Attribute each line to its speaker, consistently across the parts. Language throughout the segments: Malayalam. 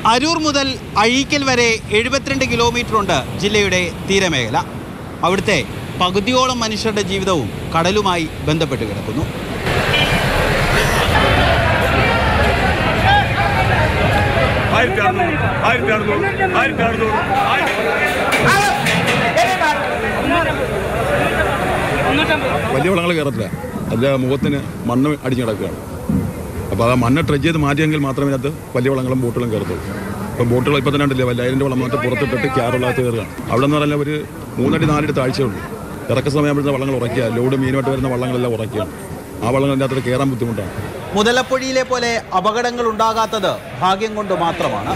Speaker 1: അരൂർ മുതൽ അഴീക്കൽ വരെ എഴുപത്തിരണ്ട് കിലോമീറ്ററുണ്ട് ജില്ലയുടെ തീരമേഖല അവിടുത്തെ പകുതിയോളം മനുഷ്യരുടെ ജീവിതവും കടലുമായി ബന്ധപ്പെട്ട് കിടക്കുന്നു
Speaker 2: ആയിരത്തി അറുന്നൂറ് ആയിരത്തി അറുന്നൂറ് ആയിരത്തി അറുന്നൂറ്
Speaker 3: വലിയ വളങ്ങൾ കയറത്തില്ല അതിൻ്റെ മുഖത്തിന് മണ്ണ് അടിഞ്ഞു കിടക്കുകയാണ് അപ്പോൾ ആ മണ്ണ് ട്രെജ് ചെയ്ത് മാറ്റിയെങ്കിൽ മാത്രമേ അതിനകത്ത് വലിയ വളങ്ങളും ബോട്ടുകളും കയറത്തുള്ളൂ ഇപ്പം ബോട്ടുകൾ ഇപ്പം തന്നെ ഉണ്ടല്ലേ വലിയ അതിൻ്റെ വളം മാത്രം പുറത്തിട്ടിട്ട് ക്യാറുള്ളകത്ത് കയറുകയാണ് അവിടെ എന്ന് പറഞ്ഞാൽ ഒരു മൂന്നടി നാലടി താഴ്ചയുള്ളൂ ഇറക്ക സമയമാകുമ്പോഴത്തെ വള്ളങ്ങൾ ഉറക്കുക ലോഡ് മീനുമായിട്ട് വരുന്ന വള്ളങ്ങളെല്ലാം ഉറക്കുകയാണ് ആ വള്ളങ്ങൾ അതിൻ്റെ അകത്ത് കയറാൻ ബുദ്ധിമുട്ടാണ്
Speaker 1: മുതലപ്പൊഴിയിലെ പോലെ അപകടങ്ങൾ ഉണ്ടാകാത്തത് ഭാഗ്യം കൊണ്ട് മാത്രമാണ്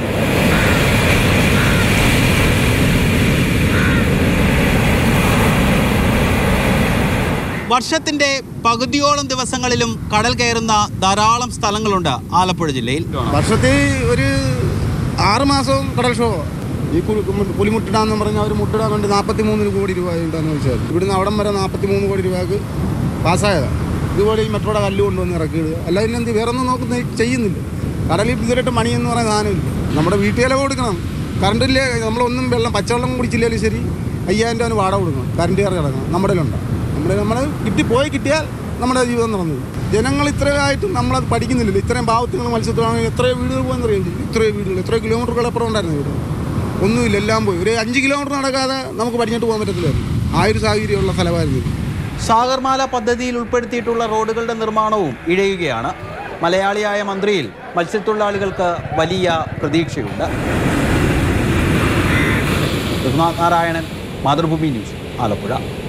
Speaker 1: വർഷത്തിന്റെ പകുതിയോളം ദിവസങ്ങളിലും കടൽ കയറുന്ന ധാരാളം സ്ഥലങ്ങളുണ്ട് ആലപ്പുഴ ജില്ലയിൽ
Speaker 4: വർഷത്തിൽ ഒരു ആറ് മാസവും കടൽ ഷോ ഈ പുലി- പുലിമുട്ടിടാന്ന് പറഞ്ഞ അവർ മുട്ടിടാൻ വേണ്ടി നാൽപ്പത്തി മൂന്ന് കോടി രൂപ ഉണ്ടെന്ന് വെച്ചാൽ ഇവിടുന്ന് അവിടം വരെ നാൽപ്പത്തി മൂന്ന് കോടി രൂപക്ക് പാസ്സായതാണ് ഇതുപോലെ ഈ മെട്രോയുടെ കല്ല് കൊണ്ടുവന്ന് ഇറക്കിയിടുക അല്ലാതെ ഇനി എന്ത് വേറെ ഒന്നും നോക്കുന്ന ചെയ്യുന്നില്ല കടലിൽ ഇതുവരെയായിട്ട് മണി എന്ന് പറയുന്ന സാധനമില്ല നമ്മുടെ വീട്ടുകാരെ കൊടുക്കണം കറണ്ടില്ലേ നമ്മളൊന്നും വെള്ളം പച്ചവെള്ളം കുടിച്ചില്ലെങ്കിലും ശരി അയ്യായിരം രൂപ വാടക കൊടുക്കണം കറണ്ട് കയറി കിടക്കണം നമ്മുടെ ഉണ്ടാവും നമ്മുടെ നമ്മൾ കിട്ടി പോയി കിട്ടിയാൽ നമ്മുടെ ജീവിതം നടന്നു പോകും. ജനങ്ങൾ ഇത്രയായിട്ടും നമ്മളത് പഠിക്കുന്നില്ലല്ലോ ഇത്രയും പാവത്തിന് മത്സ്യത്തൊഴിലാളികൾ എത്രയോ വീടുകൾ പോകുന്ന അറിയില്ല ഇത്രയോ വീടുകൾ എത്രയോ കിലോമീറ്ററുകൾ അപ്പുറം ഉണ്ടായിരുന്നു വീട് ഒന്നുമില്ല എല്ലാം പോയി ഒരു അഞ്ച് കിലോമീറ്റർ നടക്കാതെ നമുക്ക് പഠിച്ചിട്ട് പോകാൻ പറ്റത്തില്ലായിരുന്നു ആ ഒരു സാഹചര്യമുള്ള സ്ഥലമായിരുന്നു ഇത്.
Speaker 1: സാഗർമാല പദ്ധതിയിൽ ഉൾപ്പെടുത്തിയിട്ടുള്ള റോഡുകളുടെ നിർമ്മാണവും ഇഴയുകയാണ് മലയാളിയായ മന്ത്രിയിൽ മത്സ്യത്തൊഴിലാളികൾക്ക് വലിയ പ്രതീക്ഷയുണ്ട് രഘുനാഥ് നാരായണൻ മാതൃഭൂമി ന്യൂസ് ആലപ്പുഴ